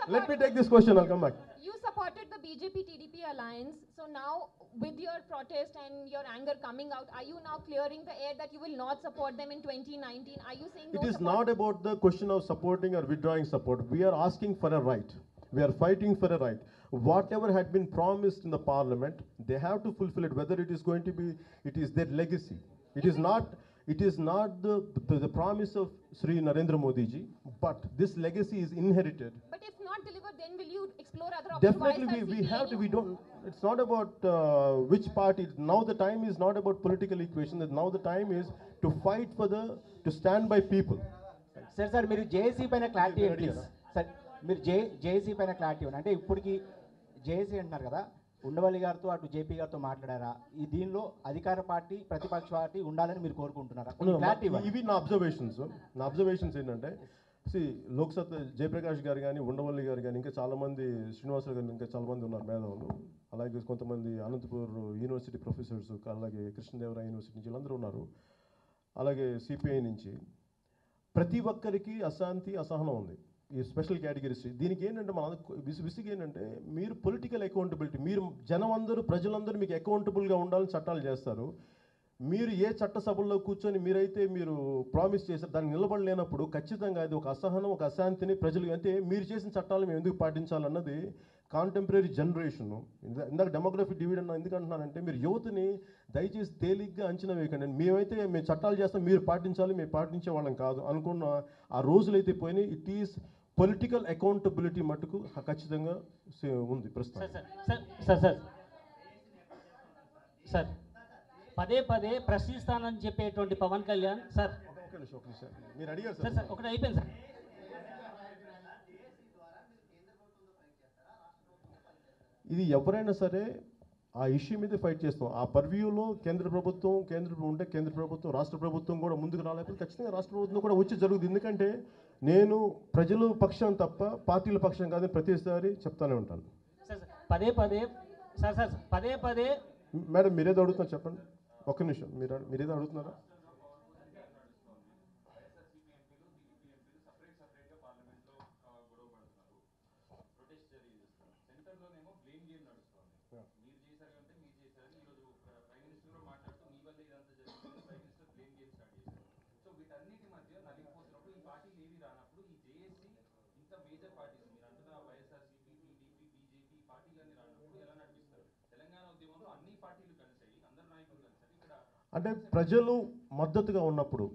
let me take this question, I'll come back. You supported the BJP TDP alliance. So now, with your protest and your anger coming out, are you now clearing the air that you will not support them in 2019? Are you saying no It is support? not about the question of supporting or withdrawing support. We are asking for a right. We are fighting for a right. Whatever had been promised in the parliament, they have to fulfill it, whether it is going to be, it is their legacy. It is not, it is not the, the, the promise of Sri Narendra Modi ji, but this legacy is inherited. But if not delivered, then will you explore other options? Definitely, Why we, we such have to, we CPNU? don't, it's not about uh, which party, now the time is not about political equation, that now the time is to fight for the, to stand by people. Sir sir మీరు JAC పైన clarity మీరు ఏంటి రెడీనా? Sir మీరు జే JAC పైన clarity ఇవ్వండి అంటే ఇప్పటికి జేఏసీ అంటున్నారు కదా ఉండవల్లి గారితో అటు జేపీ గారితో మాట్లాడారా ఈ దీనిలో అధికార పార్టీ ప్రతిపక్ష పార్టీ ఉండాలని మీరు కోరుకుంటున్నారా No, క్లారిటీ no, ఇవ్వండి ఇవి నా అబ్జర్వేషన్స్ నా అబ్జర్వేషన్స్ ఏంటంటే సి లోక్సత్ జయప్రకాష్ గారు కానీ ఉండవల్లి గారు కానీ ఇంకా చాలా మంది శ్రీనివాసరావు గారు ఇంకా చాలా మంది ఉన్నారు మేధావులు అలాగే కొంతమంది అనంతపూర్ యూనివర్సిటీ ప్రొఫెసర్స్ అలాగే కృష్ణదేవరాయ యూనివర్సిటీ నుంచి వీళ్ళందరూ ఉన్నారు అలాగే సిపిఐ నుంచి ప్రతి ఒక్కరికి అశాంతి అసహనం ఉంది ఈ స్పెషల్ కేటగిరీస్ దీనికి ఏంటంటే మన విసి విసిగి ఏంటంటే మీరు పొలిటికల్ అకౌంటబిలిటీ మీరు జనం అందరూ ప్రజలందరూ మీకు అకౌంటబుల్గా ఉండాలని చట్టాలు చేస్తారు మీరు ఏ చట్టసభల్లో కూర్చొని మీరైతే మీరు ప్రామిస్ చేశారు దానికి నిలబడలేనప్పుడు ఖచ్చితంగా అది ఒక అసహనం ఒక అశాంతిని ప్రజలు అంటే మీరు చేసిన చట్టాలు మేము ఎందుకు పాటించాలన్నది కాంటెంపరీ జనరేషన్ ఇందాక డెమోగ్రఫీ డివిడ్ అన్న ఎందుకు అంటున్నానంటే మీరు యువతని దయచేసి తేలిగ్గా అంచనా వేయకండి మేమైతే మేము చట్టాలు చేస్తాం మీరు పాటించాలి మేము పాటించే వాళ్ళం కాదు అనుకున్న ఆ రోజులైతే పోయినాయి ఇట్ ఈస్ పొలిటికల్ అకౌంటబిలిటీ మటుకు ఖచ్చితంగా సే- ఉంది ప్రస్తుతం sir sir sir sir sir పదే పదే ప్రశ్నిస్తానని చెప్పేటువంటి పవన్ కళ్యాణ్ సార్ ఒక నిమిషం ఒక నిమిషం మీరు అడిగారు సార్ సార్ సార్ ఒకటి అయిపోయింది సార్ ఇది ఎవరైనా సరే ఆ ఇష్యూ మీద ఫైట్ చేస్తాం ఆ పర్వ్యూలో కేంద్ర ప్రభుత్వం కేంద్ర ప్ర- ఉంటే కేంద్ర ప్రభుత్వం రాష్ట్ర ప్రభుత్వం కూడా ముందుకు రాలేకపోతే ఖచ్చితంగా రాష్ట్ర ప్రభుత్వం కూడా వచ్చి జరుగుతుంది ఎందుకంటే నేను ప్రజల పక్షం తప్ప పార్టీల పక్షం కాదని ప్రతిసారి చెప్తానే ఉంటాను సార్ సార్ పదే పదే సార్ సార్ పదే పదే మేడం మీరేదో అడుగుతున్నారు చెప్పండి ఒక్క నిమిషం మీరు అడు- మీరేదో అడుగుతున్నారా అంటే ప్రజలు మద్దతుగా ఉన్నప్పుడు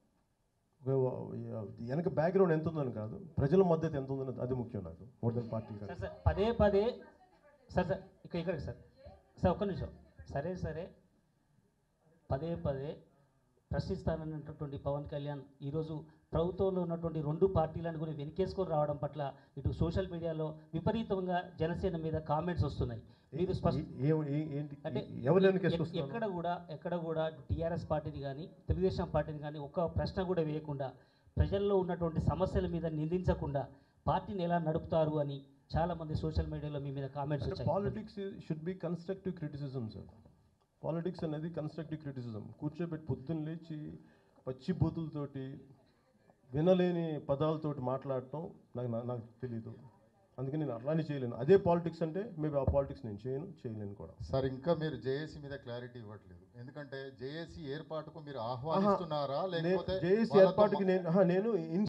వెనక బ్యాక్గ్రౌండ్ ఎంత ఉందని కాదు ప్రజల మద్దతు ఎంత ఉందని అది ముఖ్యం నాకు more than party sir sir పదే పదే సార్ సార్ ఇక్కడ ఇక్కడ సార్ సార్ ఒక్క నిమిషం సరే సరే పదే పదే ప్రశ్నిస్తానన్నటువంటి పవన్ కళ్యాణ్ ఈరోజు ప్రభుత్వంలో ఉన్నటువంటి రెండు పార్టీలను కూడా వెనకేసుకొని రావడం పట్ల ఇటు సోషల్ మీడియాలో విపరీతంగా జనసేన మీద కామెంట్స్ వస్తున్నాయి మీరు స్పష్ట ఏంటి అంటే ఎవరు ఎక్- వెనకేసుకొస్తున్నారు ఎక్కడ కూడా ఎక్కడ కూడా టీఆర్ఎస్ పార్టీని కానీ తెలుగుదేశం పార్టీని కానీ ఒక్క ప్రశ్న కూడా వేయకుండా ప్రజల్లో ఉన్నటువంటి సమస్యల మీద నిందించకుండా పార్టీని ఎలా నడుపుతారు అని చాలా మంది సోషల్ మీడియాలో మీ మీద కామెంట్స్ అంటే వచ్చాయి politics should be constructive criticism sir politics అనేది కన్స్ట్రక్టివ్ క్రిటిసిజం కూర్చోబెట్టి పొద్దున్న లేచి పచ్చి బూతులతోటి వినలేని పదాలతోటి మాట్లాడటం నాకు నా- నాకు తెలియదు అందుకని నేను అలానే చేయలేను అదే పాలిటిక్స్ అంటే మేబీ ఆ పాలిటిక్స్ నేను చేయను చేయలేను కూడా సార్ ఇంకా మీరు జేఏసీ మీద క్లారిటీ ఇవ్వట్లేదు ఎందుకంటే జేఏసీ ఏర్పాటుకు మీరు ఆహ్వానిస్తున్నారా లేకపోతే జేఏసీ వాళ్ళతో ఏర్పాటుకి నేను ఆహా, నేను ఇన్